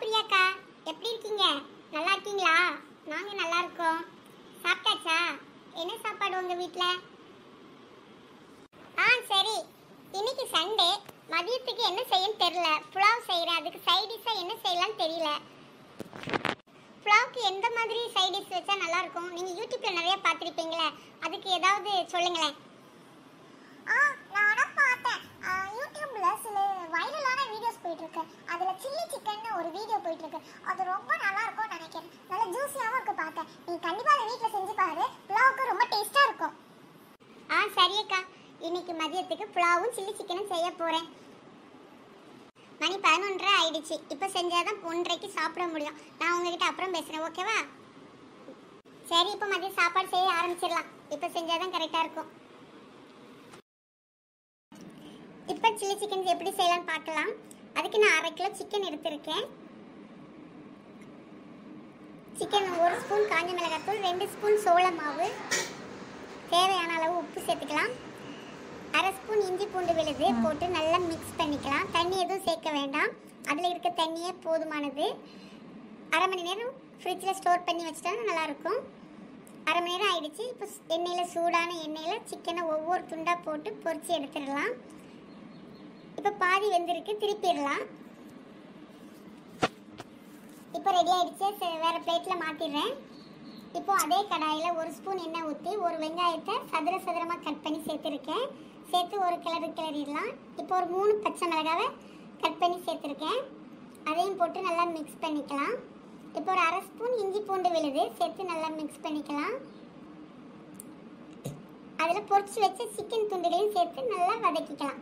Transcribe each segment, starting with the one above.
பிரியாக்கா எப்படி இருக்கீங்க நல்லா இருக்கீங்களா நாங்க நல்லா இருக்கோம் சாப்பிட்டாச்சா என்ன சாப்பாடு உங்க வீட்ல ஆ சரி இன்னைக்கு சண்டே மதியத்துக்கு என்ன செய்யன்னு தெரியல புலாவ் செய்யறேன் அதுக்கு சைட் டிஷ்ஷா என்ன செய்யலாம்னு தெரியல புலாவுக்கு எந்த மாதிரி சைட் டிஷ் வச்சா நல்லா இருக்கும் நீங்க யூடியூப்ல நிறைய பார்த்திருப்பீங்களே அதுக்கு ஏதாவது சொல்லுங்களேன் ஆ நானும் பார்த்தேன் ஆ, யூடியூப்ல சில வைரலான வீடியோஸ் போயிட்டு இருக்கு அதுல சில்லி சிக்கன் ஒரு வீடியோ போயிட்டு இருக்கு அது ரொம்ப நல்லா இருக்கும்னு நினைக்கிறேன் நல்ல ஜூஸியாவும் இருக்கு பார்த்தேன் நீ கண்டிப்பா அதை வீட்ல செஞ்சு பாரு புலாவுக்கு ரொம்ப டேஸ்டா இருக்கும் ஆ சரியக்கா இன்னைக்கு மதியத்துக்கு புலாவும் சில்லி சிக்கனும் செய்ய போறேன் மணி பதினொன்றரை ஆயிடுச்சு இப்போ செஞ்சாதான் ஒன்றரைக்கு சாப்பிட முடியும் நான் உங்ககிட்ட அப்புறம் பேசுறேன் ஓகேவா சரி இப்போ மதியம் சாப்பாடு செய்ய ஆரம்பிச்சிடலாம் இப்போ செஞ்சாதான் கரெக்டா இருக்கும் இப்போ சில்லி சிக்கன் எப்படி செய்யலாம்னு பார்க்கலாம் அதுக்கு நான் அரை கிலோ சிக்கன் எடுத்திருக்கேன் சிக்கன் ஒரு ஸ்பூன் காஞ்ச மிளகாத்தூள் ரெண்டு ஸ்பூன் சோள மாவு தேவையான அளவு உப்பு சேர்த்துக்கலாம் அரை ஸ்பூன் இஞ்சி பூண்டு விழுது போட்டு நல்லா மிக்ஸ் பண்ணிக்கலாம் தண்ணி எதுவும் சேர்க்க வேண்டாம் அதில் இருக்க தண்ணியே போதுமானது அரை மணி நேரம் ஃப்ரிட்ஜில் ஸ்டோர் பண்ணி வச்சிட்டா நல்லாயிருக்கும் அரை மணி நேரம் ஆயிடுச்சு இப்போ எண்ணெயில் சூடான எண்ணெயில் சிக்கனை ஒவ்வொரு துண்டாக போட்டு பொரிச்சு எடுத்துடலாம் இப்போ பாதி வெந்திருக்கு திருப்பிடலாம் இப்போ ரெடி ஆயிடுச்சு சரி, வேற பிளேட்டில் மாற்றிடுறேன் இப்போ அதே கடாயில் ஒரு ஸ்பூன் எண்ணெய் ஊற்றி ஒரு வெங்காயத்தை சதுர சதுரமாக கட் பண்ணி சேர்த்துருக்கேன் சேர்த்து ஒரு கிளறு கிளறிடலாம் இப்போ ஒரு மூணு பச்சை மிளகாவை கட் பண்ணி சேர்த்துருக்கேன் அதையும் போட்டு நல்லா மிக்ஸ் பண்ணிக்கலாம் இப்போ ஒரு அரை ஸ்பூன் இஞ்சி பூண்டு விழுது சேர்த்து நல்லா மிக்ஸ் பண்ணிக்கலாம் அதில் பொரிச்சு வச்ச சிக்கன் துண்டுகளையும் சேர்த்து நல்லா வதக்கிக்கலாம்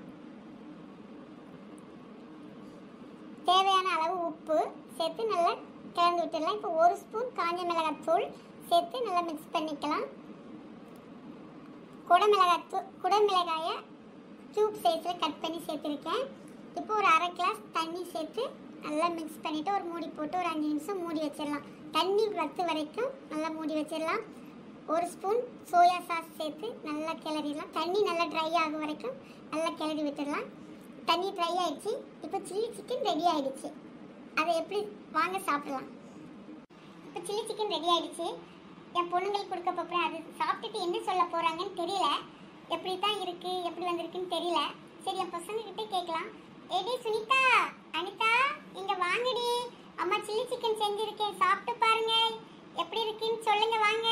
தேவையான அளவு உப்பு சேர்த்து நல்லா கலந்து விட்டுடலாம் இப்போ ஒரு ஸ்பூன் காஞ்ச மிளகாய் தூள் சேர்த்து நல்லா மிக்ஸ் பண்ணிக்கலாம் குடமிளகாய் தூள் குடமிளகாயை க்யூப் சைஸில் கட் பண்ணி சேர்த்துருக்கேன் இப்போ ஒரு அரை கிளாஸ் தண்ணி சேர்த்து நல்லா மிக்ஸ் பண்ணிவிட்டு ஒரு மூடி போட்டு ஒரு அஞ்சு நிமிஷம் மூடி வச்சிடலாம் தண்ணி வத்து வரைக்கும் நல்லா மூடி வச்சிடலாம் ஒரு ஸ்பூன் சோயா சாஸ் சேர்த்து நல்லா கிளறிடலாம் தண்ணி நல்லா ட்ரை ஆகும் வரைக்கும் நல்லா கிளறி விட்டுடலாம் தண்ணி ட்ரை ஆயிடுச்சு இப்போ சில்லி சிக்கன் ரெடி ஆயிடுச்சு அதை எப்படி வாங்க சாப்பிடலாம் இப்போ சில்லி சிக்கன் ரெடி ஆயிடுச்சு என் பொண்ணுங்களுக்கு கொடுக்க போகிறேன் அது சாப்பிட்டுட்டு என்ன சொல்ல போகிறாங்கன்னு தெரியல எப்படி தான் இருக்கு எப்படி வந்திருக்குன்னு தெரியல சரி என் பசங்க கிட்ட கேட்கலாம் ஏடி சுனிதா அனிதா இங்க வாங்கடி அம்மா சில்லி சிக்கன் செஞ்சிருக்கேன் சாப்பிட்டு பாருங்க எப்படி இருக்குன்னு சொல்லுங்க வாங்க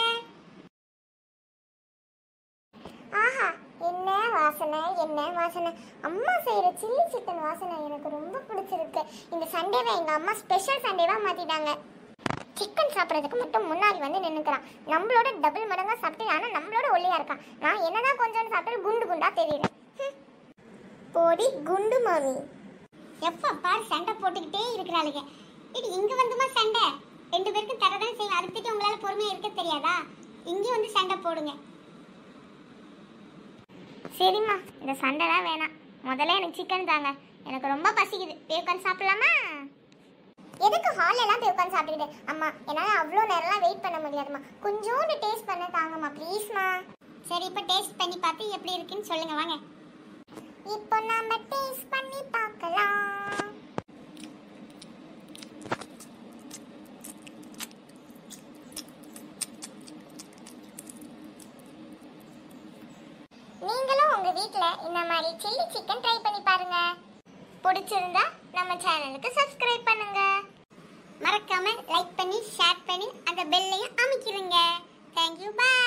ஆஹா என்ன வாசனை என்ன வாசனை அம்மா செய்யற சில்லி சிக்கன் வாசனை எனக்கு ரொம்ப பிடிச்சிருக்கு இந்த சண்டேவை எங்க அம்மா ஸ்பெஷல் சண்டேவா மாத்திட்டாங்க சிக்கன் சாப்பிட்றதுக்கு மட்டும் முன்னாடி வந்து நின்னுக்கிறான் நம்மளோட டபுள் மடங்கா சாப்பிட்டு ஆனா நம்மளோட ஒல்லியா இருக்கான் நான் என்னதான் கொஞ்சம் சாப்பிட்டு குண்டு குண்டா தெரியுறேன் ஹம். போடி குண்டு மாமி எப்ப பாரு சண்டை போட்டுக்கிட்டே இருக்கிறாளுங்க இது இங்க வந்துமா சண்டை ரெண்டு பேருக்கும் தரதான் செய்வேன் அடுத்துட்டு உங்களால பொறுமையா இருக்க தெரியாதா இங்க வந்து சண்டை போடுங்க சரிம்மா இந்த சண்டைலாம் வேணாம் முதல்ல எனக்கு சிக்கன் தாங்க எனக்கு ரொம்ப பசிக்குது போய் உட்காந்து சாப்பிடலாமா எதுக்கு ஹால் எல்லாம் போய் உட்காந்து சாப்பிட்டுக்கிட்டு அம்மா என்னால் அவ்வளோ நேரம்லாம் வெயிட் பண்ண முடியாதும்மா கொஞ்சோண்டு டேஸ்ட் பண்ண தாங்கம்மா ப்ளீஸ்மா சரி இப்ப டேஸ்ட் பண்ணி பார்த்து எப்படி இருக்குன்னு சொல்லுங்க வாங்க இப்போ நாம டேஸ்ட் பண்ணி பார்க்கலாம் நீங்களும் உங்க வீட்ல இந்த மாதிரி சில்லி சிக்கன் ட்ரை பண்ணி பாருங்க பிடிச்சிருந்தா நம்ம சேனலுக்கு சப்ஸ்கிரைப் பண்ணுங்க மறக்காம லைக் பண்ணி ஷேர் பண்ணி அந்த பெல்லையும் அமைக்கிருங்க தேங்க்யூ பாய்